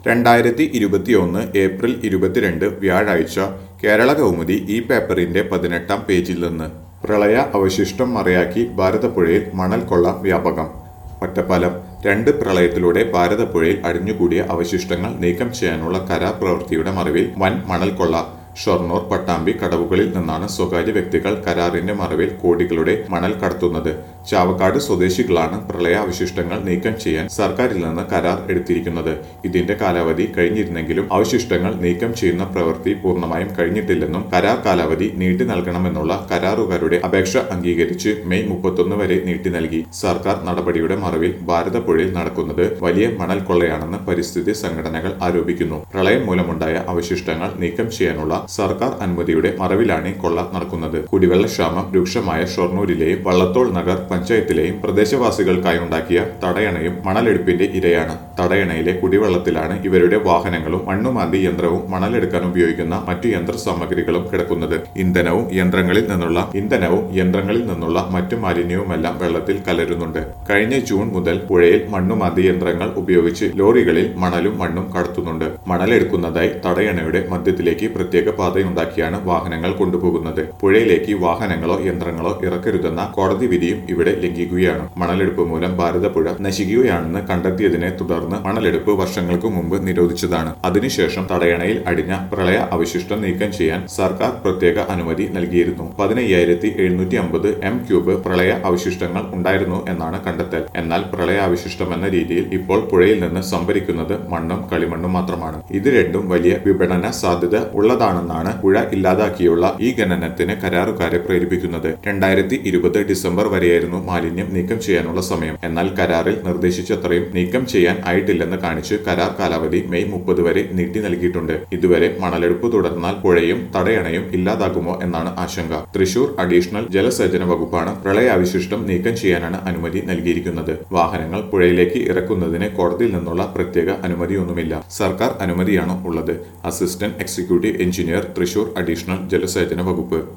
രണ്ടായിരത്തി ഇരുപത്തിയൊന്ന് ഏപ്രിൽ ഇരുപത്തിരണ്ട് വ്യാഴാഴ്ച കേരള കൗമുദി ഈ പേപ്പറിന്റെ പതിനെട്ടാം പേജിൽ നിന്ന് പ്രളയ അവശിഷ്ടം മറയാക്കി ഭാരതപ്പുഴയിൽ മണൽ കൊള്ള വ്യാപകം ഒറ്റപ്പാലം രണ്ട് പ്രളയത്തിലൂടെ ഭാരതപ്പുഴയിൽ അടിഞ്ഞുകൂടിയ അവശിഷ്ടങ്ങൾ നീക്കം ചെയ്യാനുള്ള കരാർ പ്രവൃത്തിയുടെ മറവിൽ വൻ മണൽ കൊള്ള ഷൊർണൂർ പട്ടാമ്പി കടവുകളിൽ നിന്നാണ് സ്വകാര്യ വ്യക്തികൾ കരാറിന്റെ മറവിൽ കോടികളുടെ മണൽ കടത്തുന്നത് ചാവക്കാട് സ്വദേശികളാണ് പ്രളയ അവശിഷ്ടങ്ങൾ നീക്കം ചെയ്യാൻ സർക്കാരിൽ നിന്ന് കരാർ എടുത്തിരിക്കുന്നത് ഇതിന്റെ കാലാവധി കഴിഞ്ഞിരുന്നെങ്കിലും അവശിഷ്ടങ്ങൾ നീക്കം ചെയ്യുന്ന പ്രവൃത്തി പൂർണ്ണമായും കഴിഞ്ഞിട്ടില്ലെന്നും കരാർ കാലാവധി നീട്ടി നൽകണമെന്നുള്ള കരാറുകാരുടെ അപേക്ഷ അംഗീകരിച്ച് മെയ് മുപ്പത്തൊന്ന് വരെ നീട്ടി നൽകി സർക്കാർ നടപടിയുടെ മറവിൽ ഭാരതപ്പുഴയിൽ നടക്കുന്നത് വലിയ മണൽ കൊള്ളയാണെന്ന് പരിസ്ഥിതി സംഘടനകൾ ആരോപിക്കുന്നു പ്രളയം മൂലമുണ്ടായ അവശിഷ്ടങ്ങൾ നീക്കം ചെയ്യാനുള്ള സർക്കാർ അനുമതിയുടെ മറവിലാണ് ഈ കൊള്ള നടക്കുന്നത് കുടിവെള്ളക്ഷാമം രൂക്ഷമായ ഷൊർണൂരിലെയും വള്ളത്തോൾ നഗർ പഞ്ചായത്തിലെയും പ്രദേശവാസികൾക്കായി ഉണ്ടാക്കിയ തടയണയും മണലെടുപ്പിന്റെ ഇരയാണ് തടയണയിലെ കുടിവെള്ളത്തിലാണ് ഇവരുടെ വാഹനങ്ങളും മണ്ണുമാന്തി യന്ത്രവും മണലെടുക്കാൻ ഉപയോഗിക്കുന്ന മറ്റു യന്ത്ര സാമഗ്രികളും കിടക്കുന്നത് ഇന്ധനവും യന്ത്രങ്ങളിൽ നിന്നുള്ള ഇന്ധനവും യന്ത്രങ്ങളിൽ നിന്നുള്ള മറ്റു മാലിന്യവുമെല്ലാം വെള്ളത്തിൽ കലരുന്നുണ്ട് കഴിഞ്ഞ ജൂൺ മുതൽ പുഴയിൽ മണ്ണുമാന്തി യന്ത്രങ്ങൾ ഉപയോഗിച്ച് ലോറികളിൽ മണലും മണ്ണും കടത്തുന്നുണ്ട് മണലെടുക്കുന്നതായി തടയണയുടെ മധ്യത്തിലേക്ക് പ്രത്യേക പാതയുണ്ടാക്കിയാണ് വാഹനങ്ങൾ കൊണ്ടുപോകുന്നത് പുഴയിലേക്ക് വാഹനങ്ങളോ യന്ത്രങ്ങളോ ഇറക്കരുതെന്ന കോടതി വിധിയും ഇവിടെ ലംഘിക്കുകയാണ് മണലെടുപ്പ് മൂലം ഭാരതപ്പുഴ നശിക്കുകയാണെന്ന് കണ്ടെത്തിയതിനെ തുടർന്ന് മണലെടുപ്പ് വർഷങ്ങൾക്ക് മുമ്പ് നിരോധിച്ചതാണ് അതിനുശേഷം തടയണയിൽ അടിഞ്ഞ പ്രളയ അവശിഷ്ടം നീക്കം ചെയ്യാൻ സർക്കാർ പ്രത്യേക അനുമതി നൽകിയിരുന്നു പതിനയ്യായിരത്തി എഴുന്നൂറ്റി അമ്പത് എം ക്യൂബ് പ്രളയ അവശിഷ്ടങ്ങൾ ഉണ്ടായിരുന്നു എന്നാണ് കണ്ടെത്തൽ എന്നാൽ പ്രളയ അവശിഷ്ടം എന്ന രീതിയിൽ ഇപ്പോൾ പുഴയിൽ നിന്ന് സംഭരിക്കുന്നത് മണ്ണും കളിമണ്ണും മാത്രമാണ് ഇത് രണ്ടും വലിയ വിപണന സാധ്യത ഉള്ളതാണെന്നാണ് പുഴ ഇല്ലാതാക്കിയുള്ള ഈ ഖനനത്തിന് കരാറുകാരെ പ്രേരിപ്പിക്കുന്നത് രണ്ടായിരത്തി ഇരുപത് ഡിസംബർ വരെയായിരുന്നു മാലിന്യം നീക്കം ചെയ്യാനുള്ള സമയം എന്നാൽ കരാറിൽ നിർദ്ദേശിച്ചത്രയും നീക്കം ചെയ്യാൻ ആയിട്ടില്ലെന്ന് കാണിച്ച് കരാർ കാലാവധി മെയ് മുപ്പത് വരെ നീട്ടി നൽകിയിട്ടുണ്ട് ഇതുവരെ മണലെടുപ്പ് തുടർന്നാൽ പുഴയും തടയണയും ഇല്ലാതാകുമോ എന്നാണ് ആശങ്ക തൃശൂർ അഡീഷണൽ ജലസേചന വകുപ്പാണ് പ്രളയാവശിഷ്ടം നീക്കം ചെയ്യാനാണ് അനുമതി നൽകിയിരിക്കുന്നത് വാഹനങ്ങൾ പുഴയിലേക്ക് ഇറക്കുന്നതിന് കോടതിയിൽ നിന്നുള്ള പ്രത്യേക അനുമതിയൊന്നുമില്ല സർക്കാർ അനുമതിയാണ് ഉള്ളത് assistant executive engineer Thrissur additional ജലസേചന വകുപ്പ്